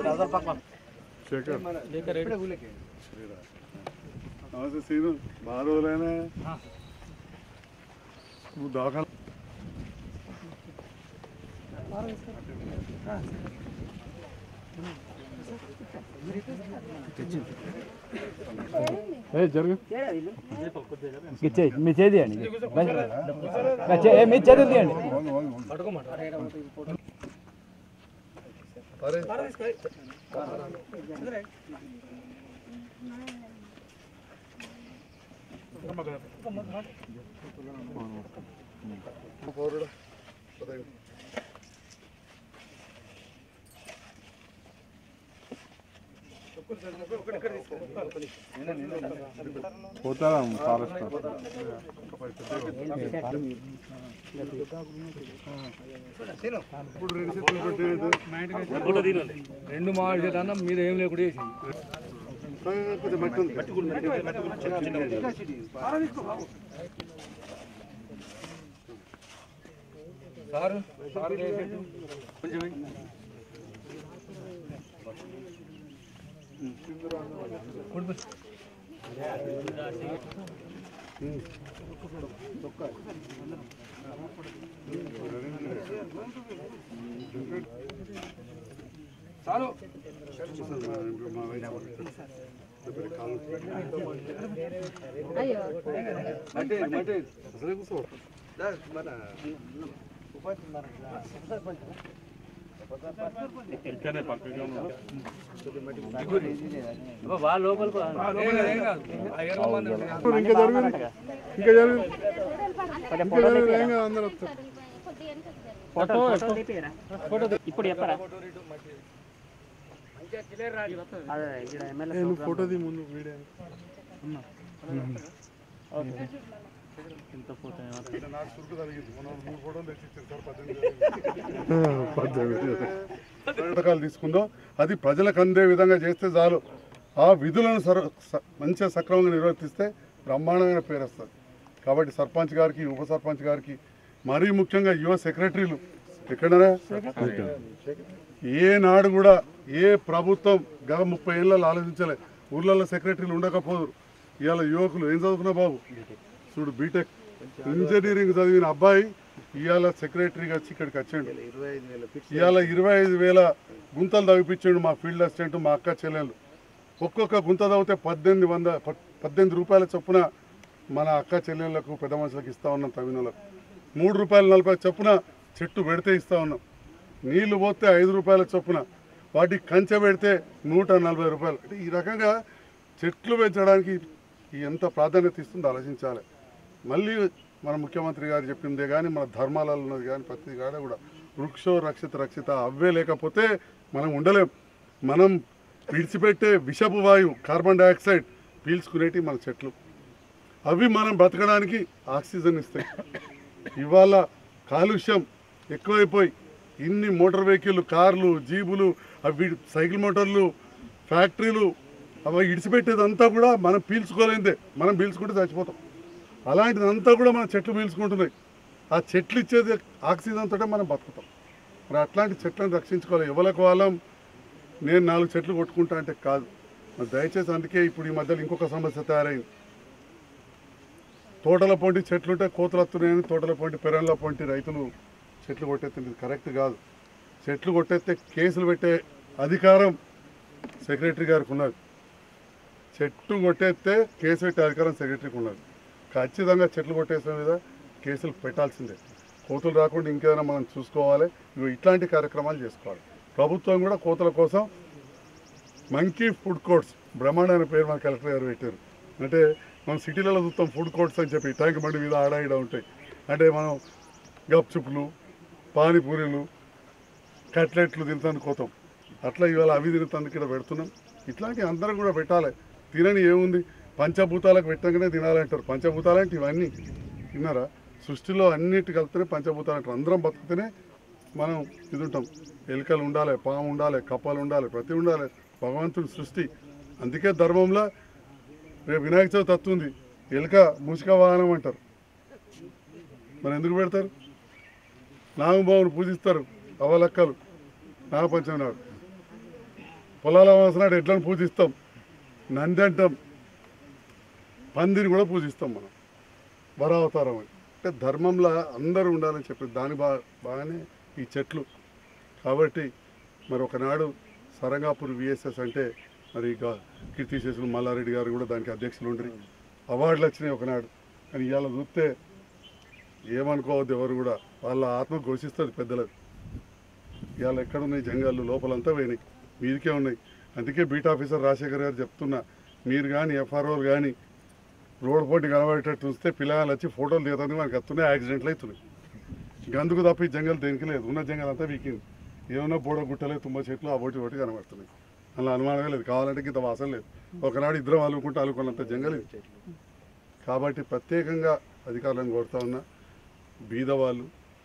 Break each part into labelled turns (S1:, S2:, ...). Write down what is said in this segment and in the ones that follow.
S1: శేఖర్ నమస్తే సీను బాగా రోజులైనా నువ్వు దవాఖాన ఏ జరుగు
S2: ఇచ్చేయి మీ చేతి అండి మీ చేతి తీయండి
S1: అరే పౌరుడా పదవి. పోతారా ఫారెస్ట్ ఇప్పుడు రెండు చెట్లు కొట్టేది
S2: రెండు మామిడి చెట్టు అన్న మీద ఏం లేకుండా చేసింది
S1: కొంచెం మట్టి ఉంది
S2: సారు సారు కొంచెం చాలు
S1: మట్టి మట్టి అసలే కూర్చో
S2: వాళ్ళ లోపలికి ఏం కాదు ఆ ఇరవై మంది ఉంటారు.
S1: ఇంకా జరుగు ఇంకా జరుగు ఇంకా జరుగు ఏం కాదు అందరూ వస్తారు
S3: ఇప్పుడు చెప్పరా
S1: ఏ, నువ్వు ఫోటో తీ ముందు వీడియో నాకు సురుకు తగిలింది మనం మూడు ఫోటోలు తెచ్చి ఇచ్చారు సార్ పద్దెనిమిది పథకాలు తీసుకుందో అది ప్రజలకు అందే విధంగా చేస్తే చాలు ఆ విధులను సర స- మంచిగా సక్రమంగా నిర్వర్తిస్తే బ్రహ్మాండమైన పేరు వస్తుంది కాబట్టి సర్పంచ్ గారికి ఉప సర్పంచ్ గారికి మరీ ముఖ్యంగా యువ సెక్రటరీలు ఎక్కడరా ఏ నాడు కూడా ఏ ప్రభుత్వం గత ముప్పై ఏళ్ళలో ఆలోచించలే ఊర్లలో సెక్రటరీలు ఉండకపోదురు ఇవాళ యువకులు ఏం చదువుకున్నా బాబు చూడు బీటెక్ ఇంజనీరింగ్ చదివిన అబ్బాయి ఇవాళ సెక్రటరీగా వచ్చి ఇక్కడికి వచ్చాడు ఇవాళ ఇరవై ఐదు వేల గుంతలు తవ్విపించాడు మా ఫీల్డ్ అసిస్టెంట్ మా అక్క చెల్లెలు ఒక్కొక్క గుంత తవ్వితే పద్దెనిమిది వంద ప- పద్దెనిమిది రూపాయల చొప్పున మన అక్క చెల్లెళ్ళకు పెద్ద మనుషులకు ఇస్తా ఉన్నాం తవ్విన వాళ్ళకు మూడు రూపాయల నలభై చొప్పున చెట్టు పెడితే ఇస్తా ఉన్నాం నీళ్లు పోతే ఐదు రూపాయల చొప్పున వాటికి కంచె పెడితే నూట నలభై రూపాయలు అంటే ఈ రకంగా చెట్లు పెంచడానికి ఈ ఎంత ప్రాధాన్యత ఇస్తుందో ఆలోచించాలి మళ్ళీ మన ముఖ్యమంత్రి గారు చెప్పిందే కానీ మన ధర్మాలలో ఉన్నది కానీ ప్రతి కాడ కూడా వృక్షో రక్షిత రక్షిత అవే లేకపోతే మనం ఉండలేం మనం విడిచిపెట్టే విషపు వాయువు కార్బన్ డైఆక్సైడ్ పీల్చుకునేటి మన చెట్లు అవి మనం బ్రతకడానికి ఆక్సిజన్ ఇస్తాయి ఇవాళ కాలుష్యం ఎక్కువైపోయి ఇన్ని మోటార్ వెహికల్ కార్లు జీబులు అవి సైకిల్ మోటార్లు ఫ్యాక్టరీలు అవి ఇడిచిపెట్టేదంతా కూడా మనం పీల్చుకోలేందే మనం పీల్చుకుంటే చచ్చిపోతాం అలాంటిదంతా కూడా మన చెట్లు పీల్చుకుంటున్నాయి ఆ చెట్లు ఇచ్చేది ఆక్సిజన్ తోటే మనం బతుకుతాం మరి అట్లాంటి చెట్లను రక్షించుకోవాలి ఎవరికి వాళ్ళం నేను నాలుగు చెట్లు కొట్టుకుంటా అంటే కాదు మరి దయచేసి అందుకే ఇప్పుడు ఈ మధ్యలో ఇంకొక సమస్య తయారైంది తోటల పొంటి చెట్లుంటే కోతలు వస్తున్నాయని తోటల పొంటి పెరంల పొంటి రైతులు చెట్లు కొట్టేస్తుంది కరెక్ట్ కాదు చెట్లు కొట్టేస్తే కేసులు పెట్టే అధికారం సెక్రటరీ గారికి ఉన్నది చెట్టు కొట్టేస్తే కేసు పెట్టే అధికారం సెక్రటరీకి ఉన్నది ఖచ్చితంగా చెట్లు కొట్టేసిన మీద కేసులు పెట్టాల్సిందే కోతులు రాకుండా ఇంకేదైనా మనం చూసుకోవాలి ఇగో ఇట్లాంటి కార్యక్రమాలు చేసుకోవాలి ప్రభుత్వం కూడా కోతుల కోసం మంకీ ఫుడ్ కోర్ట్స్ బ్రహ్మాండ అనే పేరు మన కలెక్టర్ గారు పెట్టారు అంటే మనం సిటీలలో చూస్తాం ఫుడ్ కోర్ట్స్ అని చెప్పి ట్యాంక్ బండి మీద ఆడ ఈడ ఉంటాయి అంటే మనం గప్చుప్లు పానీపూరీలు కట్లెట్లు తింటాను కోతాం అట్లా ఇవాళ అవి తింటానికి ఇక్కడ పెడుతున్నాం ఇట్లాంటి అందరం కూడా పెట్టాలి తినని ఏముంది పంచభూతాలకు పెట్టగానే తినాలంటారు పంచభూతాలు అంటే ఇవన్నీ తిన్నారా సృష్టిలో అన్నిటి కలిపితేనే పంచభూతాలు అంటారు అందరం బతికితేనే మనం ఇది ఉంటాం ఎలుకలు ఉండాలి పాము ఉండాలి కప్పలు ఉండాలి ప్రతి ఉండాలి భగవంతుడి సృష్టి అందుకే ధర్మంలో రేపు వినాయక చవితి వస్తుంది ఎలుక మూసిక వాహనం అంటారు మరి ఎందుకు పెడతారు నాగబాబుని పూజిస్తారు అవలక్కలు నాగపంచమి నాడు పొలాల అవసరం ఎడ్లను పూజిస్తాం నంది అంటాం పందిని కూడా పూజిస్తాం మనం వరావతారం అని అంటే ధర్మంలో అందరూ ఉండాలని చెప్పి దాని బా బాగానే ఈ చెట్లు కాబట్టి మరి ఒకనాడు సరంగాపూర్ విఎస్ఎస్ అంటే మరి గా- కీర్తిశేషులు మల్లారెడ్డి గారు కూడా దానికి అధ్యక్షులు ఉండ్రి అవార్డులు వచ్చినాయి ఒకనాడు కానీ ఇవాళ చూస్తే ఏమనుకోవద్దు ఎవరు కూడా వాళ్ళ ఆత్మ ఘోషిస్తుంది పెద్దలది ఇవాళ ఎక్కడున్నాయి జంగాలు లోపలంతా పోయినాయి మీదికే ఉన్నాయి అందుకే బీట్ ఆఫీసర్ రాజశేఖర్ గారు చెప్తున్నా మీరు కానీ ఎఫ్ఆర్ఓలు కానీ రోడ్ పోటీ కనబడేటట్టు చూస్తే పిల్లలు వచ్చి ఫోటోలు దిగుతుంది మనకి వస్తున్నాయి యాక్సిడెంట్లు అవుతున్నాయి గందుకు తప్ప ఈ జంగల్ దేనికి లేదు ఉన్న జంగల్ అంతా వీకింది ఏమన్నా బోడ గుట్టలే తుమ్మ చెట్లు ఆ ఒకటి ఒకటి కనబడుతున్నాయి అలా అనుమానమే లేదు కావాలంటే ఇంత వాసన లేదు ఒకనాడు ఇద్దరం అలుకుంటే అలుకున్నంత జంగల్ ఇది కాబట్టి ప్రత్యేకంగా అధికారులను కోరుతా ఉన్నా బీదవాళ్ళు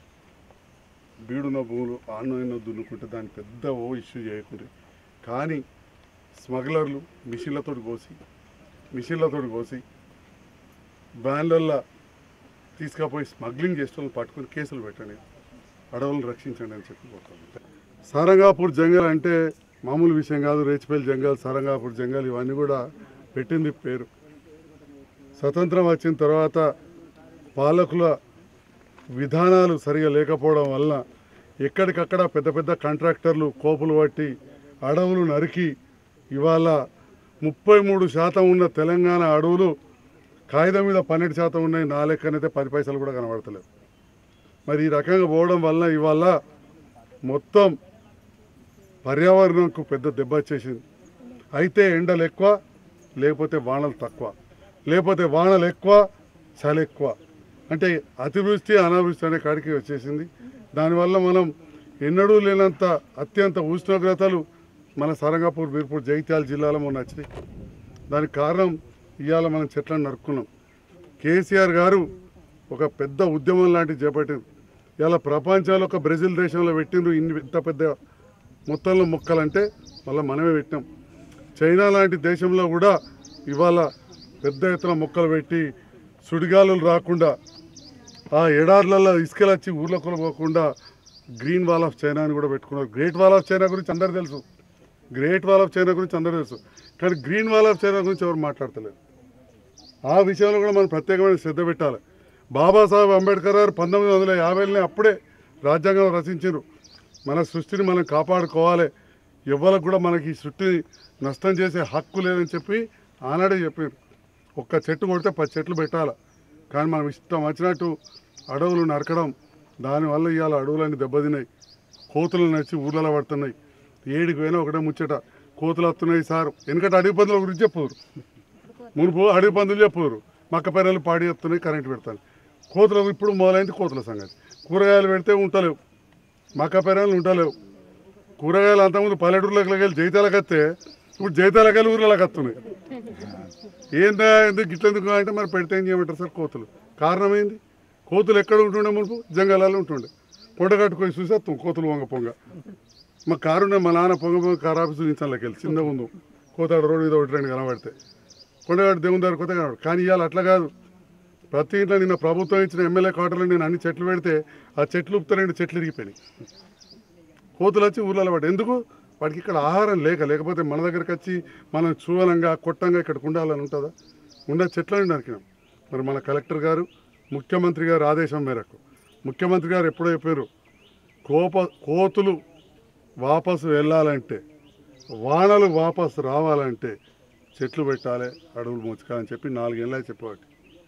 S1: బీడున్న భూములు ఆన్లైన్లో దున్నుకుంటే దాన్ని పెద్ద ఓ ఇష్యూ చేయకుండా కానీ స్మగ్లర్లు మిషన్లతో కోసి మిషన్లతో కోసి వ్యాన్లల్లో తీసుకుపోయి స్మగ్లింగ్ చేసిన వాళ్ళని పట్టుకొని కేసులు పెట్టండి అడవులను రక్షించండి అని చెప్పి కోరుతాను సారంగాపూర్ జంగల్ అంటే మామూలు విషయం కాదు రేచిపల్లి జంగల్ సారంగాపూర్ జంగల్ ఇవన్నీ కూడా పెట్టింది పేరు స్వతంత్రం వచ్చిన తర్వాత పాలకుల విధానాలు సరిగా లేకపోవడం వల్ల ఎక్కడికక్కడ పెద్ద పెద్ద కాంట్రాక్టర్లు కోపులు పట్టి అడవులు నరికి ఇవాళ ముప్పై మూడు శాతం ఉన్న తెలంగాణ అడవులు కాగితం మీద పన్నెండు శాతం ఉన్నాయి నా లెక్కనైతే పది పైసలు కూడా కనబడతలేవు మరి ఈ రకంగా పోవడం వల్ల ఇవాళ మొత్తం పర్యావరణంకు పెద్ద దెబ్బ వచ్చేసింది అయితే ఎండలు ఎక్కువ లేకపోతే వానలు తక్కువ లేకపోతే వానలు ఎక్కువ చలి ఎక్కువ అంటే అతివృష్టి అనావృష్టి అనే కాడికి వచ్చేసింది దానివల్ల మనం ఎన్నడూ లేనంత అత్యంత ఉష్ణోగ్రతలు మన సరంగాపూర్ బీర్పూర్ జగిత్యాల జిల్లాలో మొన్న వచ్చినాయి దానికి కారణం ఇవాళ మనం చెట్లను నరుక్కున్నాం కేసీఆర్ గారు ఒక పెద్ద ఉద్యమం లాంటిది చేపట్టింది ఇవాళ ప్రపంచంలో ఒక బ్రెజిల్ దేశంలో పెట్టిండ్రు ఇన్ని ఇంత పెద్ద మొత్తంలో మొక్కలంటే మళ్ళీ మనమే పెట్టినాం చైనా లాంటి దేశంలో కూడా ఇవాళ పెద్ద ఎత్తున మొక్కలు పెట్టి సుడిగాలులు రాకుండా ఆ ఎడార్లలో ఇసుకలు వచ్చి ఊర్లో కొలపోకుండా గ్రీన్ వాల్ ఆఫ్ చైనా అని కూడా పెట్టుకున్నారు గ్రేట్ వాల్ ఆఫ్ చైనా గురించి అందరు తెలుసు గ్రేట్ వాల్ ఆఫ్ చైనా గురించి అందరూ తెలుసు కానీ గ్రీన్ వాల్ ఆఫ్ చైనా గురించి ఎవరు మాట్లాడతలేరు ఆ విషయంలో కూడా మనం ప్రత్యేకమైన శ్రద్ధ పెట్టాలి బాబాసాహెబ్ అంబేద్కర్ గారు పంతొమ్మిది వందల యాభైలోనే అప్పుడే రాజ్యాంగం రచించారు మన సృష్టిని మనం కాపాడుకోవాలి ఎవరికి కూడా మనకి ఈ సృష్టిని నష్టం చేసే హక్కు లేదని చెప్పి ఆనాడే చెప్పారు ఒక్క చెట్టు కొడితే పది చెట్లు పెట్టాలి కానీ మనం ఇష్టం వచ్చినట్టు అడవులు నరకడం దానివల్ల ఇవాళ అడవులన్నీ దెబ్బతిన్నాయి కోతులు నచ్చి ఊర్లలో పడుతున్నాయి ఏడికి పోయినా ఒకటే ముచ్చట కోతులు వస్తున్నాయి సార్ వెనకట అడవి పందుల గురించి చెప్పారు మునుపు అడవి పందులు చెప్పారు మక్క పెరలు పాడి వస్తున్నాయి కరెంట్ పెడతాను కోతులు ఇప్పుడు మొదలైంది కోతుల సంగతి కూరగాయలు పెడితే ఉంటలేవు మక్క పెరలు ఉంటలేవు కూరగాయలు అంతకుముందు పల్లెటూరులోకి వెళ్ళి జైతాలకు వస్తే ఇప్పుడు జైతాలకు వెళ్ళి ఊర్లలోకి వస్తున్నాయి ఏందా ఎందుకు గిట్లెందుకు అంటే మరి పెడితే ఏం చేయమంటారు సార్ కోతులు కారణం ఏంది కోతులు ఎక్కడ ఉంటుండే మునుపు జంగలాల్లో ఉంటుండే పొండ కట్టుకొని చూసి వస్తాం కోతులు వంగ పొంగ మా కారు ఉండే మా నాన్న పొంగ పొంగ కారు ఆఫీసు నించాలకి వెళ్ళి చిన్నగా ఉంది కోతాడు రోడ్డు మీద ఒకటి రెండు కనబడితే కొండగాడు దేవుని దగ్గర కొత్త కనబడు కానీ ఇవాళ అట్లా కాదు ప్రతి ఇంట్లో నిన్న ప్రభుత్వం ఇచ్చిన ఎమ్మెల్యే క్వార్టర్లో నేను అన్ని చెట్లు పెడితే ఆ చెట్లు ఉప్పుతా రెండు చెట్లు ఇరిగిపోయినాయి కోతులు వచ్చి ఊర్లలో పడి ఎందుకు వాడికి ఇక్కడ ఆహారం లేక లేకపోతే మన దగ్గరికి వచ్చి మనం చూవలంగా కొట్టంగా ఇక్కడికి ఉండాలని ఉంటుందా ఉన్న చెట్లను నరికినాం మరి మన కలెక్టర్ గారు ముఖ్యమంత్రి గారు ఆదేశం మేరకు ముఖ్యమంత్రి గారు ఎప్పుడో చెప్పారు కోప కోతులు వాపసు వెళ్ళాలంటే వానలు వాపసు రావాలంటే చెట్లు పెట్టాలి అడవులు మోచుకోవాలని చెప్పి నాలుగేళ్ళ చెప్పేవాటి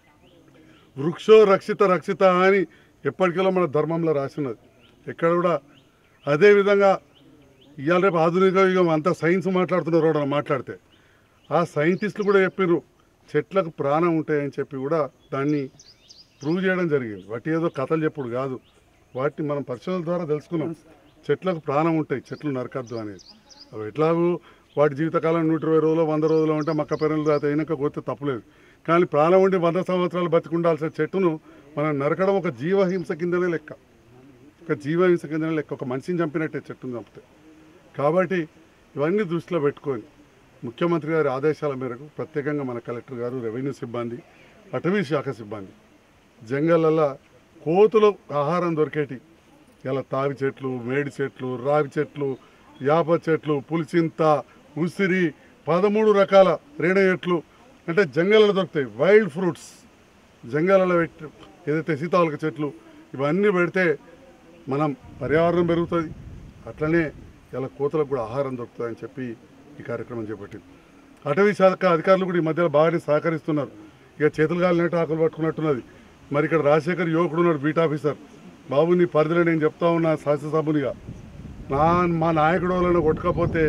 S1: వృక్షో రక్షిత రక్షిత అని ఎప్పటికెళ్ళో మన ధర్మంలో రాసినది ఎక్కడ కూడా అదేవిధంగా ఇవాళ రేపు ఆధునిక యుగం అంతా సైన్స్ మాట్లాడుతున్నారు ఎవరైనా మాట్లాడితే ఆ సైంటిస్టులు కూడా చెప్పారు చెట్లకు ప్రాణం ఉంటాయని చెప్పి కూడా దాన్ని ప్రూవ్ చేయడం జరిగింది వాటి ఏదో కథలు చెప్పుడు కాదు వాటిని మనం పరిశోధన ద్వారా తెలుసుకున్నాం చెట్లకు ప్రాణం ఉంటాయి చెట్లు నరకద్దు అనేది అవి ఎట్లాగూ వాటి జీవితకాలం నూట ఇరవై రోజులు వంద రోజులు ఉంటే మక్క పెరలు దాత అయినాక కొడితే తప్పులేదు కానీ ప్రాణం ఉండి వంద సంవత్సరాలు బతికుండాల్సిన చెట్టును మనం నరకడం ఒక జీవహింస కిందనే లెక్క ఒక జీవహింస కిందనే లెక్క ఒక మనిషిని చంపినట్టే చెట్టును చంపితే కాబట్టి ఇవన్నీ దృష్టిలో పెట్టుకొని ముఖ్యమంత్రి గారి ఆదేశాల మేరకు ప్రత్యేకంగా మన కలెక్టర్ గారు రెవెన్యూ సిబ్బంది అటవీ శాఖ సిబ్బంది జంగళ్ళల్లో కోతులు ఆహారం దొరికేటి ఇలా తావి చెట్లు మేడి చెట్లు రావి చెట్లు యాప చెట్లు పులిచింత ఉసిరి పదమూడు రకాల రేణ చెట్లు అంటే జంగలలో దొరుకుతాయి వైల్డ్ ఫ్రూట్స్ జంగలలో పెట్టి ఏదైతే సీతావళక చెట్లు ఇవన్నీ పెడితే మనం పర్యావరణం పెరుగుతుంది అట్లనే ఇలా కోతలకు కూడా ఆహారం దొరుకుతుంది అని చెప్పి ఈ కార్యక్రమం చేపట్టింది అటవీ శాఖ అధికారులు కూడా ఈ మధ్యలో బాగానే సహకరిస్తున్నారు ఇక చేతులు కాలినట్టు ఆకులు పట్టుకున్నట్టున్నది మరి ఇక్కడ రాజశేఖర్ యువకుడు ఉన్నాడు బీట్ ఆఫీసర్ బాబు నీ పరిధిలో నేను చెప్తా ఉన్నా శాసనసభ్యునిగా నా మా నాయకుడు వాళ్ళని కొట్టకపోతే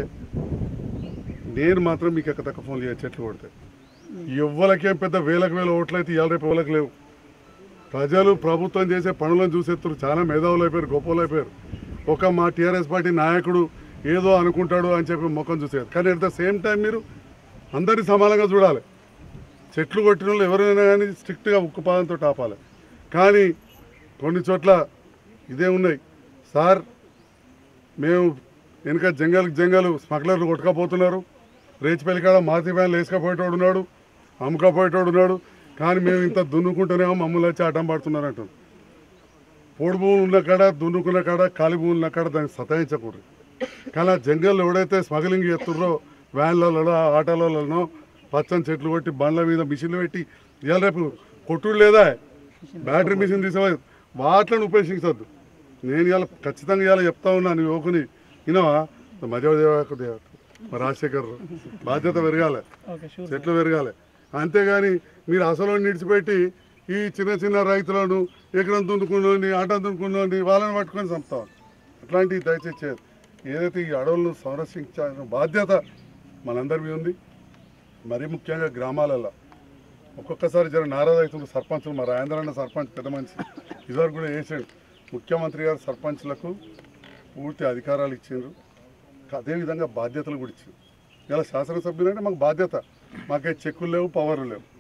S1: నేను మాత్రం మీకు ఎక్క తక్క ఫోన్లు చేయ చెట్లు కొడితే ఎవ్వలకేం పెద్ద వేలకు వేల ఓట్లు అయితే ఇవాళ రేపు ఎవరికి లేవు ప్రజలు ప్రభుత్వం చేసే పనులను చూసేస్తారు చాలా మేధావులు అయిపోయారు గొప్పలు అయిపోయారు ఒక మా టీఆర్ఎస్ పార్టీ నాయకుడు ఏదో అనుకుంటాడు అని చెప్పి ముఖం చూసేది కానీ అట్ ద సేమ్ టైం మీరు అందరినీ సమానంగా చూడాలి చెట్లు కొట్టిన వాళ్ళు ఎవరైనా కానీ స్ట్రిక్ట్గా ఉక్కుపాదంతో ఆపాలి కానీ కొన్ని చోట్ల ఇదే ఉన్నాయి సార్ మేము వెనుక జంగల్కి జంగలు స్మగ్లర్లు కొట్టుకపోతున్నారు రేచిపల్లి కాడ మాతి వ్యాన్లు వేసుకపోయేటోడు ఉన్నాడు అమ్ముకపోయేటోడు ఉన్నాడు కానీ మేము ఇంత దున్నుకుంటూనేమో మమ్మల్ని వచ్చి అడ్డం పడుతున్నారు అంటారు పొడి భూములు ఉన్న కాడ దున్నుకున్న కాడ ఖాళీ భూములు ఉన్న కాడ దానికి సతాయించకూడదు కానీ ఆ జంగల్ ఎవడైతే స్మగ్లింగ్ చేస్తుర్రో వ్యాన్లలో ఆటోలలో పచ్చని చెట్లు కొట్టి బండ్ల మీద మిషన్లు పెట్టి ఇవాళ రేపు కొట్టుడు లేదా బ్యాటరీ మిషన్ తీసేవారు వాటిని ఉపేక్షించద్దు నేను ఇవాళ ఖచ్చితంగా ఇవాళ చెప్తా ఉన్నాను యువకుని వినవా మధ్యదేవాకు దేవ మా రాజశేఖర్ బాధ్యత పెరగాలి
S3: ఓకే షూర్
S1: చెట్లు పెరగాలి అంతేగాని మీరు అసలు నిడిచిపెట్టి ఈ చిన్న చిన్న రైతులను ఎకరం దున్నుకున్నోని ఆట దున్నుకున్నోని వాళ్ళని పట్టుకొని చంపుతాం అట్లాంటివి దయచేసి చేయదు ఏదైతే ఈ అడవులను సంరక్షించాల్సిన బాధ్యత మనందరి మీద ఉంది మరీ ముఖ్యంగా గ్రామాలలో ఒక్కొక్కసారి జర నారాజ్ అవుతుంది సర్పంచులు మా రాజేంద్ర అన్న సర్పంచ్ పెద్ద మనిషి ఇదివరకు కూడా వేసాడు ముఖ్యమంత్రి గారు సర్పంచ్లకు పూర్తి అధికారాలు ఇచ్చిండ్రు అదేవిధంగా బాధ్యతలు కూడా ఇచ్చిండ్రు ఇలా శాసనసభ్యులు అంటే మాకు బాధ్యత మాకే చెక్కులు లేవు పవర్లు లేవు